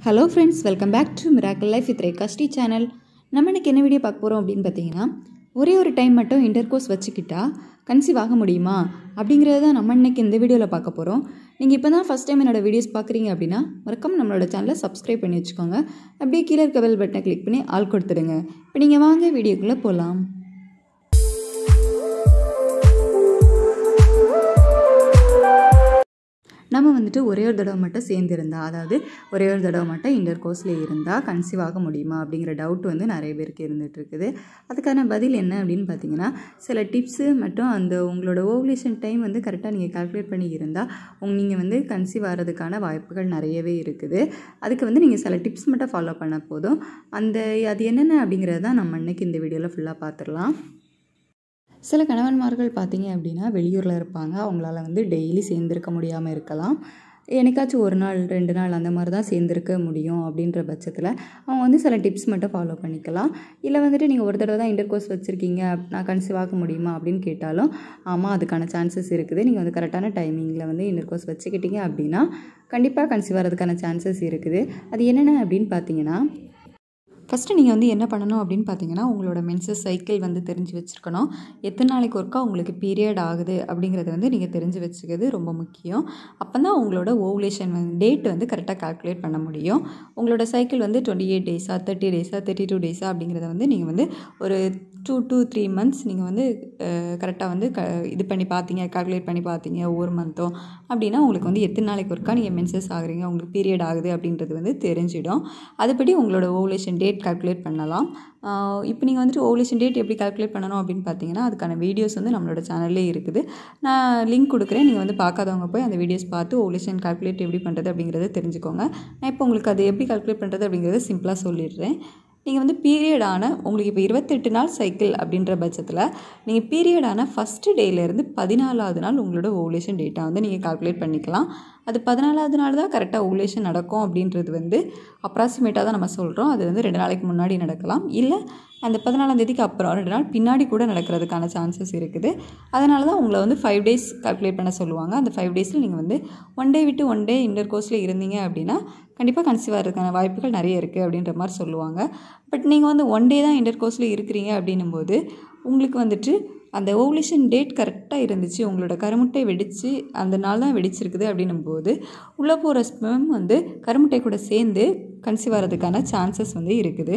hello friends welcome back to miracle life with ரேகாஸ்டி channel நம்ம இன்னைக்கு என்ன வீடியோ பார்க்க போகிறோம் அப்படின்னு பார்த்தீங்கன்னா ஒரே ஒரு டைம் மட்டும் இன்டர்கோர்ஸ் வச்சுக்கிட்டா கன்சீவ் ஆக முடியுமா அப்படிங்கிறத தான் நம்ம இன்னைக்கு இந்த வீடியோவில் பார்க்க போகிறோம் நீங்கள் இப்போ தான் ஃபஸ்ட் டைம் என்னோட வீடியோஸ் பார்க்குறீங்க அப்படின்னா மறக்காம நம்மளோட சேனலை சப்ஸ்கிரைப் பண்ணி வச்சுக்கோங்க அப்படியே கீழே இருக்க பெல் பட்டனை கிளிக் பண்ணி ஆள் கொடுத்துடுங்க இப்போ நீங்கள் வாங்க வீடியோக்குள்ளே போகலாம் நம்ம வந்துட்டு ஒரே ஒரு தடவை மட்டும் சேர்ந்துருந்தா அதாவது ஒரே ஒரு தடவை மட்டும் இன்டர் கோர்ஸில் இருந்தால் கன்சீவ் ஆக முடியுமா அப்படிங்கிற டவுட் வந்து நிறைய பேருக்கு இருந்துகிட்டு இருக்குது அதுக்கான பதில் என்ன அப்படின்னு பார்த்தீங்கன்னா சில டிப்ஸு மற்றும் அந்த உங்களோட ஓவலேஷன் டைம் வந்து கரெக்டாக நீங்கள் கால்குலேட் பண்ணி இருந்தால் உங்க நீங்கள் வந்து கன்சீவ் ஆகிறதுக்கான வாய்ப்புகள் நிறையவே இருக்குது அதுக்கு வந்து நீங்கள் சில டிப்ஸ் மட்டும் ஃபாலோ பண்ண போதும் அந்த அது என்னென்ன அப்படிங்கிறது தான் நம்ம இன்னைக்கு இந்த வீடியோவில் ஃபுல்லாக பார்த்துடலாம் சில கணவன்மார்கள் பார்த்தீங்க அப்படின்னா வெளியூரில் இருப்பாங்க அவங்களால வந்து டெய்லி சேர்ந்துருக்க முடியாமல் இருக்கலாம் என்னைக்காச்சும் ஒரு நாள் ரெண்டு நாள் அந்த மாதிரி தான் சேர்ந்துருக்க முடியும் அப்படின்ற பட்சத்தில் அவங்க வந்து சில டிப்ஸ் மட்டும் ஃபாலோ பண்ணிக்கலாம் இல்லை வந்துட்டு நீங்கள் ஒரு தடவை தான் இன்டர் கோர்ஸ் வச்சுருக்கீங்க நான் கன்சீவ் ஆக முடியுமா அப்படின்னு கேட்டாலும் ஆமாம் அதுக்கான சான்சஸ் இருக்குது நீங்கள் வந்து கரெக்டான டைமிங்கில் வந்து இன்டர் கோர்ஸ் வச்சுக்கிட்டீங்க அப்படின்னா கண்டிப்பாக கன்சீவ் ஆகிறதுக்கான சான்சஸ் இருக்குது அது என்னென்ன அப்படின்னு பார்த்தீங்கன்னா ஃபஸ்ட்டு நீங்கள் வந்து என்ன பண்ணணும் அப்படின்னு பார்த்தீங்கன்னா உங்களோட மென்சஸ் சைக்கிள் வந்து தெரிஞ்சு வச்சுருக்கணும் எத்தனை நாளைக்கு ஒருக்கா உங்களுக்கு பீரியட் ஆகுது அப்படிங்கிறத வந்து நீங்கள் தெரிஞ்சு வச்சுக்கிறது ரொம்ப முக்கியம் அப்போ தான் உங்களோட ஓவுலேஷன் வந்து டேட் வந்து கரெக்டாக கால்குலேட் பண்ண முடியும் உங்களோட சைக்கிள் வந்து டுவெண்ட்டி எயிட் டேஸா தேர்ட்டி டேஸா தேர்ட்டி டூ டேஸா அப்படிங்கிறத வந்து நீங்கள் வந்து ஒரு டூ டூ த்ரீ மந்த்ஸ் நீங்கள் வந்து கரெக்டாக வந்து க இது பண்ணி பார்த்தீங்க கால்குலேட் பண்ணி பார்த்தீங்க ஒவ்வொரு மந்த்தும் அப்படின்னா உங்களுக்கு வந்து எத்தனை நாளைக்கு ஒருக்கா நீங்கள் மென்சஸ் ஆகுறீங்க உங்களுக்கு பீரியட் ஆகுது அப்படின்றது வந்து தெரிஞ்சிடும் அதுபடி உங்களோட ஓவலேஷன் டேட் கால்குலேட் பண்ணலாம் இப்போ நீங்கள் வந்துட்டு ஓவலேஷன் டேட் எப்படி கால்குலேட் பண்ணணும் அப்படின்னு பார்த்தீங்கன்னா அதுக்கான வீடியோஸ் வந்து நம்மளோட சேனல்லே இருக்குது நான் லிங்க் கொடுக்குறேன் நீங்கள் வந்து பார்க்காதவங்க போய் அந்த வீடியோஸ் பார்த்து ஓவலேஷன் கால்குலேட் எப்படி பண்ணுறது அப்படிங்கிறத தெரிஞ்சுக்கோங்க நான் இப்போ உங்களுக்கு அது எப்படி கால்குலேட் பண்ணுறது அப்படிங்கிறத சிம்பிளாக சொல்லிடுறேன் நீங்கள் வந்து பீரியடான உங்களுக்கு இப்போ இருபத்தெட்டு நாள் சைக்கிள் அப்படின்ற பட்சத்தில் நீங்கள் பீரியடான ஃபஸ்ட்டு டேலேருந்து பதினாலாவது நாள் உங்களோட ஓவலேஷன் டேட்டா வந்து நீங்கள் கால்குலேட் பண்ணிக்கலாம் அது பதினாலாவது நாள் தான் கரெக்டாக ஓவலேஷன் நடக்கும் அப்படின்றது வந்து அப்ராக்சிமேட்டாக தான் நம்ம சொல்கிறோம் அது வந்து ரெண்டு நாளைக்கு முன்னாடி நடக்கலாம் இல்லை அந்த பதினாலாம் தேதிக்கு அப்புறம் ரெண்டு நாள் பின்னாடி கூட நடக்கிறதுக்கான சான்சஸ் இருக்குது அதனால தான் உங்களை வந்து ஃபைவ் டேஸ் கால்குலேட் பண்ண சொல்லுவாங்க அந்த ஃபைவ் டேஸில் நீங்கள் வந்து ஒன் டே விட்டு ஒன் டே இன்டர் கோர்ஸில் இருந்தீங்க அப்படின்னா கண்டிப்பாக கன்சீவ் ஆகிறதுக்கான வாய்ப்புகள் நிறைய இருக்குது அப்படின்ற மாதிரி சொல்லுவாங்க பட் நீங்கள் வந்து ஒன் டே தான் இன்டர் கோர்ஸில் இருக்கிறீங்க அப்படின்னும் போது உங்களுக்கு வந்துட்டு அந்த ஓவலேஷன் டேட் கரெக்டாக இருந்துச்சு உங்களோட கருமுட்டை வெடித்து அந்த நாள் தான் வெடிச்சிருக்குது அப்படின்னும் போது உள்ளே போகிற ஸ்பெம் வந்து கருமுட்டை கூட சேர்ந்து கன்சீவ் ஆகிறதுக்கான சான்சஸ் வந்து இருக்குது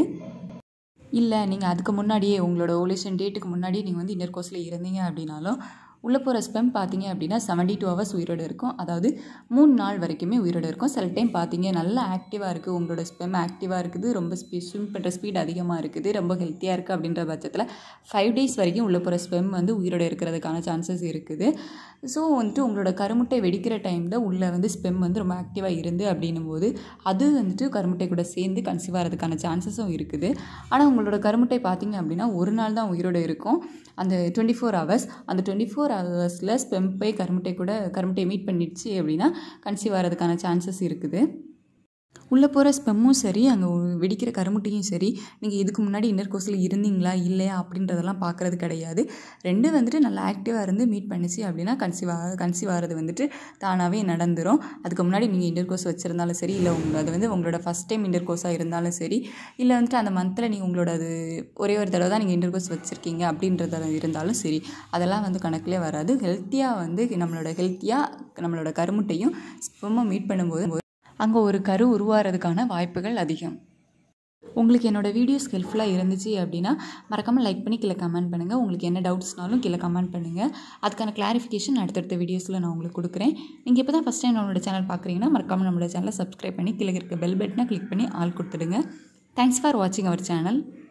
இல்லை நீங்கள் அதுக்கு முன்னாடியே உங்களோட ஓவலேஷன் டேட்டுக்கு முன்னாடியே நீங்கள் வந்து இன்னர் கோர்ஸில் இருந்தீங்க அப்படின்னாலும் உள்ளே போகிற ஸ்பெம் பார்த்தீங்க அப்படின்னா செவன்டி டூ ஹவர்ஸ் உயிரோடு இருக்கும் அதாவது மூணு நாள் வரைக்குமே உயிரோடு இருக்கும் சில டைம் பார்த்தீங்க நல்லா ஆக்டிவாக இருக்குது உங்களோட ஸ்பெம் ஆக்டிவாக இருக்குது ரொம்ப ஸ்பீ ஸ்விம் பண்ணுற ஸ்பீட் அதிகமாக இருக்குது ரொம்ப ஹெல்த்தியாக இருக்குது அப்படின்ற பட்சத்தில் ஃபைவ் டேஸ் வரைக்கும் உள்ளே போகிற ஸ்பெம் வந்து உயிரோடு இருக்கிறதுக்கான சான்சஸ் இருக்குது ஸோ வந்துட்டு உங்களோட கருமுட்டை வெடிக்கிற டைமில் உள்ளே வந்து ஸ்பெம் வந்து ரொம்ப ஆக்டிவாக இருந்து அப்படின்னும் போது அது வந்துட்டு கருமுட்டை கூட சேர்ந்து கன்சீவ் ஆகிறதுக்கான சான்சஸும் இருக்குது ஆனால் உங்களோட கருமுட்டை பார்த்தீங்க அப்படின்னா ஒரு நாள் தான் உயிரோடு இருக்கும் அந்த டுவெண்ட்டி ஃபோர் ஹவர்ஸ் அந்த டுவெண்ட்டி ஃபோர் ஹவர்ஸில் ஸ்பெம் போய் கருமுட்டை கூட கருமுட்டை மீட் பண்ணிடுச்சு அப்படின்னா கன்சீவ் ஆகிறதுக்கான சான்சஸ் இருக்குது உள்ளே போகிற ஸ்பெம்மும் சரி அங்கே வெடிக்கிற கருமுட்டையும் சரி நீங்கள் இதுக்கு முன்னாடி இன்னர் கோர்ஸில் இருந்தீங்களா இல்லையா அப்படின்றதெல்லாம் பார்க்குறது கிடையாது ரெண்டு வந்துட்டு நல்லா ஆக்டிவாக இருந்து மீட் பண்ணிச்சு அப்படின்னா கன்சீவ் ஆக கன்சீவ் ஆகிறது வந்துட்டு தானாகவே நடந்துடும் அதுக்கு முன்னாடி நீங்கள் இன்டர் கோர்ஸ் வச்சுருந்தாலும் சரி இல்லை உங்கள் அது வந்து உங்களோட ஃபஸ்ட் டைம் இன்டர் கோர்ஸாக இருந்தாலும் சரி இல்லை வந்துட்டு அந்த மந்தில் நீங்கள் உங்களோட அது ஒரே ஒரு தடவை தான் நீங்கள் இன்டர் கோர்ஸ் வச்சுருக்கீங்க அப்படின்றத இருந்தாலும் சரி அதெல்லாம் வந்து கணக்கிலே வராது ஹெல்த்தியாக வந்து நம்மளோட ஹெல்த்தியாக நம்மளோட கருமுட்டையும் ஸ்பெம்மை மீட் பண்ணும்போது அங்கே ஒரு கரு உருவாகிறதுக்கான வாய்ப்புகள் அதிகம் உங்களுக்கு என்னோடய வீடியோஸ் ஹெல்ப்ஃபுல்லாக இருந்துச்சு அப்படின்னா மறக்காமல் லைக் பண்ணி கீழே கமெண்ட் பண்ணுங்கள் உங்களுக்கு என்ன டவுட்ஸ்னாலும் கீழே கமெண்ட் பண்ணுங்கள் அதுக்கான கிளாரிஃபிகேஷன் அடுத்தடுத்த வீடியோஸில் நான் உங்களுக்கு கொடுக்குறேன் நீங்கள் இப்போ தான் ஃபஸ்ட் டைம் நம்மளோட சேனல் பார்க்குறீங்கன்னா மறக்காமல் நம்மளோட சேனலை சப்ஸ்கிரைப் பண்ணி கீழே இருக்க பெல் பட்டனை கிளிக் பண்ணி ஆள் கொடுத்துடுங்க தேங்க்ஸ் ஃபார் வாட்சிங் அவர் சேனல்